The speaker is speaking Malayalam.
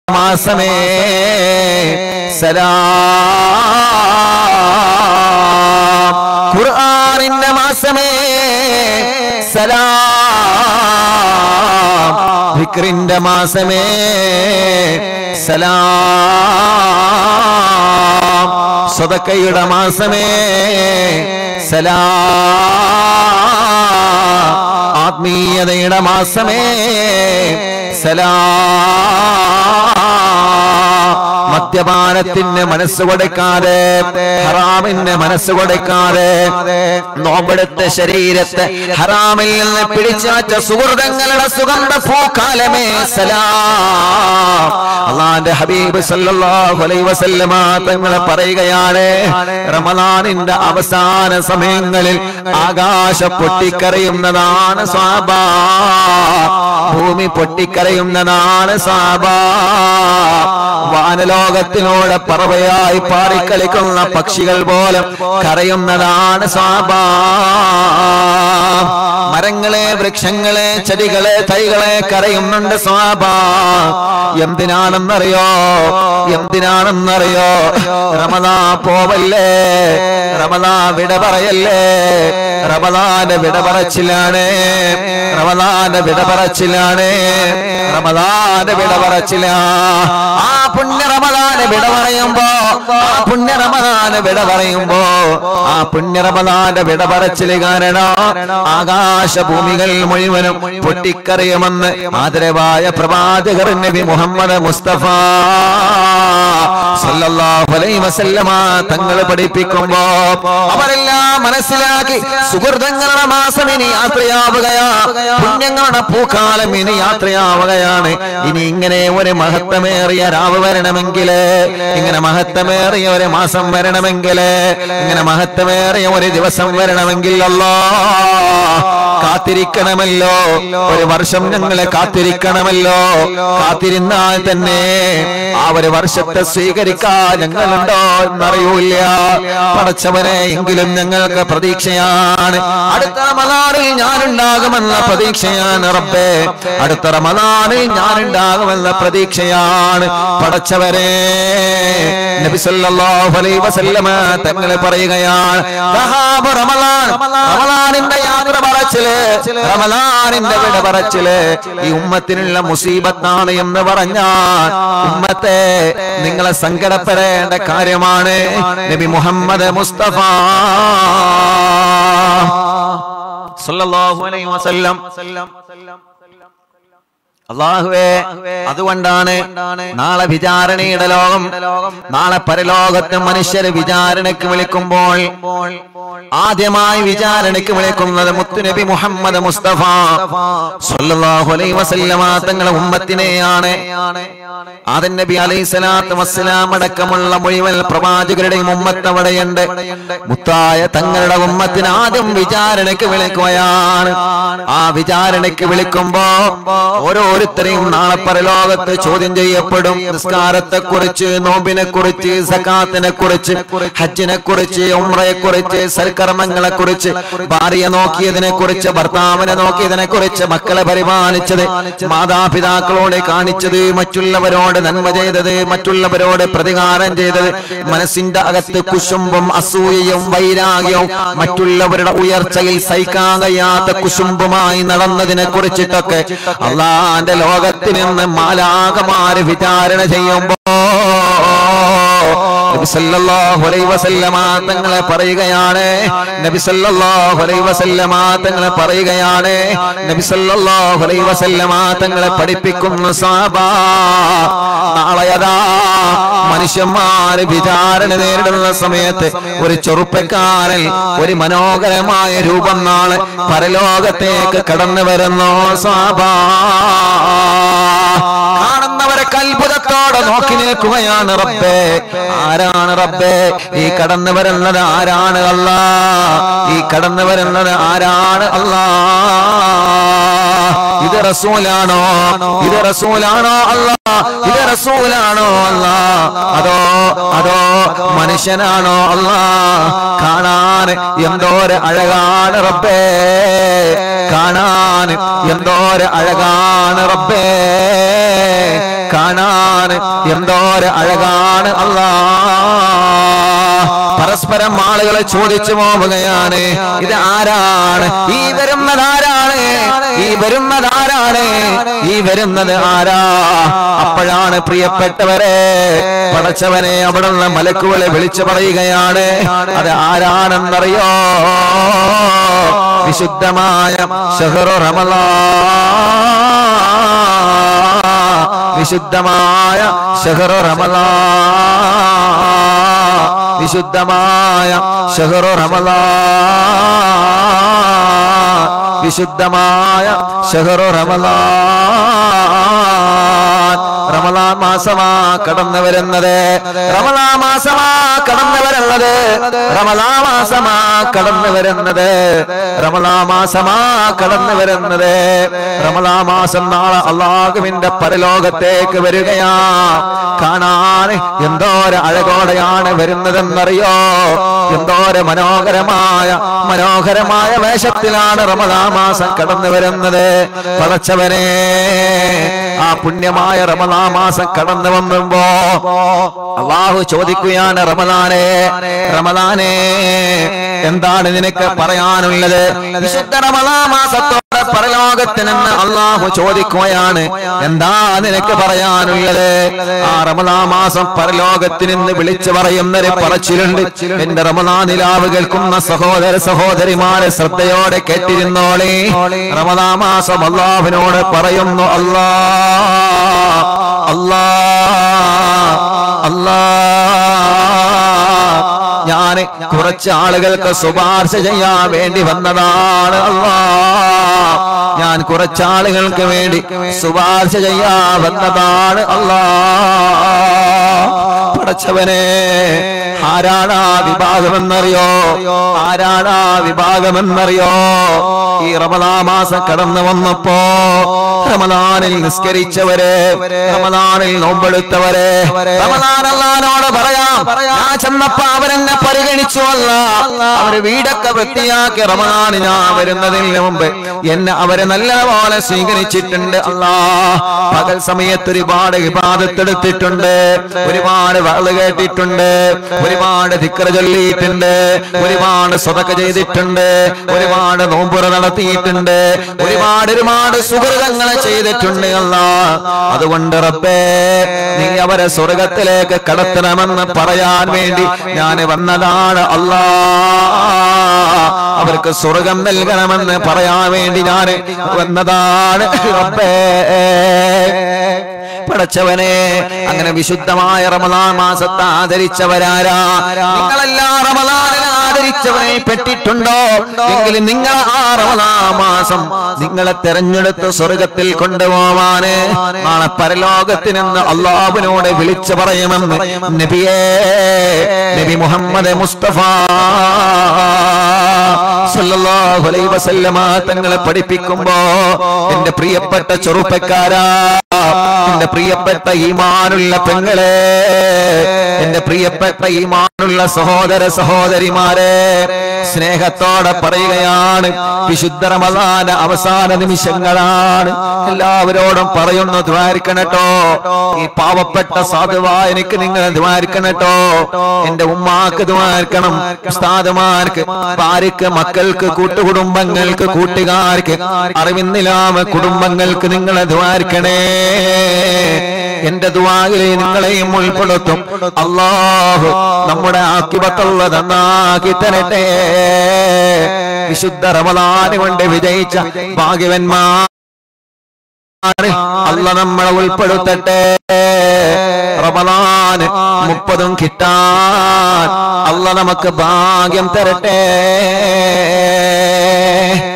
മാസമേ സലാം ഖുർആനിന്റെ മാസമേ സലാം വിക്രിന്റെ മാസമേ സലാം സ്വതക്കയുടെ മാസമേ സലാം ആത്മീയതയുടെ മാസമേ സലാം മദ്യപാനത്തിന് മനസ്സ് കൊടുക്കാതെ ഹറാമിന് മനസ്സ് കൊടുക്കാതെ നോമ്പെടുത്ത ശരീരത്തെ ഹറാമിൽ നിന്ന് പിടിച്ചാച്ച സുഹൃതങ്ങളുടെ സുഗന്ധ പൂക്കാലമേ സലാം അള്ളാന്റെ ഹബീബ് സല്ലല്ലാഹു അലൈഹി വസല്ലമ തങ്ങളെ പറയുകയാണ് റമദാനിന്റെ അവസാന സമയങ്ങളിൽ ആകാശ പൊട്ടിക്കരയുന്നതാണ് സ്വാബ ഭൂമി പൊട്ടിക്കരയുന്നതാണ് സാബ വാനലോകത്തിനോട് പറവയായി പാറിക്കളിക്കുന്ന പക്ഷികൾ പോലെ കരയുന്നതാണ് സാബ മരങ്ങളെ വൃക്ഷങ്ങളെ ചെടികളെ തൈകളെ കരയുന്നുണ്ട് സ്വാബ എന്തിനാണെന്നറിയോ എന്തിനാണെന്നറിയോ റമദാ പോവല്ലേ റമദാ വിട പറയല്ലേ റമദാന്റെ വിട പറച്ചിലാണ് റമദാന്റെ വിട പറച്ചിലാണ് റമദാന്റെ വിട പറച്ചില ആ പുണ്യ റമദാന് വിട പറയുമ്പോ ആ പുണ്യ റമദാന് വിട പറയുമ്പോ ആ പുണ്യ റമദാന്റെ വിട പറച്ചില് കാരണം ആകാശഭൂമികൾ മുഴുവനും പൊട്ടിക്കറിയുമെന്ന് ആദരവായ പ്രവാചകർ നബി മുഹമ്മദ് മുസ്തഫ സല്ലല്ലാഹു അലൈഹി വസല്ലമ തങ്ങൾ പഠിപ്പിക്കുമ്പോ അവരെല്ലാം മനസ്സിലാക്കി സുഹൃതങ്ങളുടെ മാസം ഇനി യാത്രയാവുകയാ പുണ്യങ്ങളുടെ പൂക്കാലം ഇനി യാത്രയാവുകയാണ് ഇനി ഇങ്ങനെ ഒരു മഹത്വമേറിയ രാവ് വരണമെങ്കിൽ ഇങ്ങനെ മഹത്വമേറിയ ഒരു മാസം വരണമെങ്കിൽ ഇങ്ങനെ മഹത്വമേറിയ ഒരു ദിവസം വരണമെങ്കിൽ അല്ലോ കാത്തിരിക്കണമല്ലോ ഒരു വർഷം ഞങ്ങളെ കാത്തിരിക്കണമല്ലോ കാത്തിരുന്നാൽ തന്നെ ആ ഒരു വർഷത്തെ സ്വീകരിക്കാൻ ഞങ്ങളുണ്ടോ എന്നറിയൂല പടച്ചവനെ എങ്കിലും ഞങ്ങൾക്ക് പ്രതീക്ഷയാണ് അടുത്ത റമദാനിൽ ഞാനുണ്ടാകുമെന്ന പ്രതീക്ഷയാണ് റബ്ബേ അടുത്ത റമദാനിൽ ഞാനുണ്ടാകുമെന്ന പ്രതീക്ഷയാണ് പടച്ചവരെ നബി സല്ലല്ലാഹു അലൈഹി വസല്ലമ തങ്ങൾ പറയുകയാണ് ദഹാബ് റമദാൻ റമദാനിന്റെ യാത്ര പറച്ചില് റമദാനിന്റെ വിട പറച്ചില് ഈ ഉമ്മത്തിനുള്ള മുസീബത്താണ് എന്ന് പറഞ്ഞാൽ ഉമ്മത്തെ നിങ്ങളെ സങ്കടപ്പെടേണ്ട കാര്യമാണ് നബി മുഹമ്മദ് മുസ്തഫ സല്ലല്ലാഹു അലൈഹി വസല്ലം അള്ളാഹുവേ അതുകൊണ്ടാണ് നാളെ വിചാരണയുടെ ലോകം നാളെ പരലോകത്ത് മനുഷ്യരെ വിചാരണയ്ക്ക് വിളിക്കുമ്പോൾ ആദ്യമായി വിചാരണയ്ക്ക് വിളിക്കുന്നത് മുത്തുനബി മുഹമ്മദ് മുസ്തഫ സല്ലല്ലാഹു അലൈഹി വസല്ലമ തങ്ങളെ ഉമ്മത്തിനെയാണ് ആദൻ നബി അലൈഹി സ്വലാത്തു വസ്സലാം അടക്കമുള്ള മുഴുവൻ പ്രവാചകരുടെയും ഉമ്മത്ത് അവിടെയുണ്ട് മുത്തായ തങ്ങളുടെ ഉമ്മത്തിന് ആദ്യം വിചാരണയ്ക്ക് വിളിക്കുകയാണ് ആ വിചാരണയ്ക്ക് വിളിക്കുമ്പോ ഓരോരുത്തരെയും നാളെ പരലോകത്ത് ചോദ്യം ചെയ്യപ്പെടും നിസ്കാരത്തെ കുറിച്ച് നോമ്പിനെ കുറിച്ച് സക്കാത്തിനെ കുറിച്ച് ഹജ്ജിനെ കുറിച്ച് ഉമ്രയെ കുറിച്ച് സൽക്കർമ്മങ്ങളെ കുറിച്ച് ഭാര്യയെ നോക്കിയതിനെ കുറിച്ച് ഭർത്താവിനെ നോക്കിയതിനെ കുറിച്ച് മക്കളെ പരിപാലിച്ചത് മാതാപിതാക്കളോട് കാണിച്ചത് മറ്റുള്ളവരോട് നന്മ ചെയ്തത് മറ്റുള്ളവരോട് പ്രതികാരം ചെയ്തത് മനസ്സിന്റെ അകത്ത് കുശുമ്പും അസൂയയും വൈരാഗ്യവും മറ്റുള്ളവരുടെ ഉയർച്ചയിൽ സഹിക്കാൻ കഴിയാത്ത കുശുമ്പുമായി നടന്നതിനെ കുറിച്ചിട്ടൊക്കെ അള്ളാന്റെ ലോകത്തിൽ നിന്ന് മാലാകമാര് വിചാരണ ചെയ്യുമ്പോ നബി സല്ലല്ലാഹു അലൈഹി വസല്ലമ തങ്ങളെ പറയുകയാണ് നബി സല്ലല്ലാഹു അലൈഹി വസല്ലമ തങ്ങളെ പറയുകയാണ് നബി സല്ലല്ലാഹു അലൈഹി വസല്ലമ തങ്ങളെ പഠിപ്പിക്കുന്നു സാബ നാളെ അതാ മനുഷ്യന്മാര് വിചാരണ നേരിടുന്ന സമയത്ത് ഒരു ചെറുപ്പക്കാരൻ ഒരു മനോഹരമായ രൂപം നാളെ പരലോകത്തേക്ക് കടന്നു വരുന്നു സാബ കാണുന്നവരെ അത്ഭുതത്തോടെ നോക്കി നിൽക്കുകയാണ് റബ്ബേ ആരാണ് റബ്ബേ ഈ കടന്നു വരുന്നത് ആരാണ് അല്ലാ ഈ കടന്നു വരുന്നത് ആരാണ് അല്ലാ ഇത് റസൂലാണോ ഇത് റസൂലാണോ അല്ല ഇത് റസൂലാണോ അല്ല അതോ അതോ മനുഷ്യനാണോ അല്ല കാണാൻ എന്തോര് അഴകാണ് റബ്ബേ കാണാൻ എന്തോര് അഴകാണ് റബ്ബേ കാണാൻ എന്തോര് അഴകാണ് അല്ലാ പരസ്പരം ആളുകളെ ചോദിച്ചു പോവുകയാണ് ഇത് ആരാണ് ഈ വരുന്നത് ആരാണ് ഈ വരുന്നത് ആരാണ് ഈ വരുന്നത് ആരാ അപ്പോഴാണ് പ്രിയപ്പെട്ടവരെ പടച്ചവനെ അവിടുന്ന് മലക്കുകളെ വിളിച്ചു പറയുകയാണ് അത് ആരാണെന്നറിയോ വിശുദ്ധമായ ഷഹറു റമലാ വിശുദ്ധമായ ഷഹറു റമലാ വിശുദ്ധമായ ഷഹറു റമലാ വിശുദ്ധമായ ഷഹറു റമലാ റമലാ മാസമാ കടന്നു വരുന്നത് റമലാ മാസമാ കടന്നു വരുന്നത് റമലാ മാസമാ കടന്നു വരുന്നത് റമലാ മാസമാ കടന്നു വരുന്നത് റമലാ മാസം നാളെ അള്ളാഹുവിന്റെ പരലോകത്തേക്ക് വരികയാ കാണാൻ എന്തോര അഴകോടെയാണ് വരുന്നതെന്നറിയോ എന്തോര മനോഹരമായ മനോഹരമായ വേഷത്തിലാണ് റമലാ മാസം കടന്നു വരുന്നത് പടച്ചവനെ ആ പുണ്യമായ റമലാ മാസം കടന്നു വന്നുമ്പോ അള്ളാഹു ചോദിക്കുകയാണ് റമലാനെ റമലാനെ എന്താണ് നിനക്ക് പറയാനുള്ളത് വിശുദ്ധ റമലാ മാസത്തോടെ പരലോകത്തിനെന്ന് അള്ളാഹു ചോദിക്കുകയാണ് എന്താ നിനക്ക് പറയാനുള്ളത് ആ റമലാ മാസം പരലോകത്തിൽ നിന്ന് വിളിച്ചു പറയുന്നൊരു പറച്ചിലുണ്ട് എന്റെ റമലാ നിലാവ് കേൾക്കുന്ന സഹോദര സഹോദരിമാരെ ശ്രദ്ധയോടെ കേട്ടിരുന്നോളെ റമലാ മാസം അള്ളാഹുവിനോട് പറയുന്നു അല്ലാ അല്ലാ അല്ലാ ഞാൻ കുറച്ച് ആളുകൾക്ക് ശുപാർശ ചെയ്യാൻ വേണ്ടി വന്നതാണ് അല്ലാ ഞാൻ കുറച്ച് ആളുകൾക്ക് വേണ്ടി ശുപാർശ ചെയ്യാൻ വന്നതാണ് അല്ലാ പടച്ചവനെ ആരാണ് ആ വിഭാഗമെന്നറിയോ ആരാണ് ആ വിഭാഗമെന്നറിയോ ഈ റമദാ മാസം കടന്നു വന്നപ്പോ റമദാനിൽ നിസ്കരിച്ചവരെ റമദാനിൽ നോമ്പെടുത്തവരെ റമദാൻ അല്ലാനോട് പറയാം ഞാൻ ചെന്നപ്പോ അവരെന്നെ പരിഗണിച്ചു അല്ല അവര് വീടൊക്കെ വൃത്തിയാക്കി റമദാന് ഞാൻ വരുന്നതിന് മുമ്പ് എന്നെ അവരെ നല്ലപോലെ സ്വീകരിച്ചിട്ടുണ്ട് അല്ലാ പകൽ സമയത്ത് ഒരുപാട് വിവാദത്തെടുത്തിട്ടുണ്ട് ഒരുപാട് വള കേട്ടിട്ടുണ്ട് ഒരുപാട് ധിക്കറ ചൊല്ലിയിട്ടുണ്ട് ഒരുപാട് സ്വതക്ക ചെയ്തിട്ടുണ്ട് ഒരുപാട് നോമ്പുറ നടത്തിയിട്ടുണ്ട് ഒരുപാട് ഒരുപാട് സുഹൃതങ്ങൾ ചെയ്തിട്ടുണ്ട് അല്ല അതുകൊണ്ട് റബ്ബേ നീ അവരെ സ്വർഗത്തിലേക്ക് കടത്തണമെന്ന് പറയാൻ വേണ്ടി ഞാൻ വന്നതാണ് അല്ലാ അവർക്ക് സ്വർഗം നൽകണമെന്ന് പറയാൻ വേണ്ടി ഞാൻ വന്നതാണ് റബ്ബേ പടച്ചവനെ അങ്ങനെ വിശുദ്ധമായ റമദാൻ മാസത്തെ ആദരിച്ചവരാരാ നിങ്ങളെല്ലാ റമദാനിനെ ആദരിച്ചവരെ പെട്ടിട്ടുണ്ടോ എങ്കിൽ നിങ്ങൾ ആ റമദാൻ മാസം നിങ്ങളെ തെരഞ്ഞെടുത്ത് സ്വർഗത്തിൽ കൊണ്ടുപോവാന് നാളെ പരലോകത്തിൽ നിന്ന് അള്ളാഹുവിനോട് വിളിച്ചു പറയുമെന്ന് നബിയേ നബി മുഹമ്മദ് മുസ്തഫ സല്ലല്ലാഹു അലൈഹി വസല്ലമ തങ്ങളെ പഠിപ്പിക്കുമ്പോ എന്റെ പ്രിയപ്പെട്ട ചെറുപ്പക്കാരാ എന്റെ പ്രിയപ്പെട്ട ഈമാനുള്ള പെങ്ങളെ എന്റെ പ്രിയപ്പെട്ട ഈമാനുള്ള സഹോദര സഹോദരിമാരെ സ്നേഹത്തോടെ പറയുകയാണ് വിശുദ്ധ റമദാന അവസാന നിമിഷങ്ങളാണ് എല്ലാവരോടും പറയുന്നു ദ്വാരിക്കണട്ടോ ഈ പാവപ്പെട്ട സാധുവാ എനിക്ക് നിങ്ങൾ ദ്വാരിക്കണട്ടോ എന്റെ ഉമ്മാക്ക് ദ്വാരിക്കണം ഉസ്താദുമാർക്ക് ഭാര്യക്ക് മക്കൾക്ക് കൂട്ടുകുടുംബങ്ങൾക്ക് കൂട്ടുകാർക്ക് അറിവിന്നിലാമ കുടുംബങ്ങൾക്ക് നിങ്ങളെ ദ്വാരിക്കണേ എന്റെ ദുവാകിലെ നിങ്ങളെയും ഉൾപ്പെടുത്തും അള്ളാഹു നമ്മുടെ ആക്കിപത്തുള്ള നന്നാക്കി തരട്ടെ വിശുദ്ധ റമദാന് കൊണ്ട് വിജയിച്ച ഭാഗ്യവന്മാർ അല്ല നമ്മളെ ഉൾപ്പെടുത്തട്ടെ റമദാന് മുപ്പതും കിട്ടാൻ അല്ല നമുക്ക് ഭാഗ്യം തരട്ടെ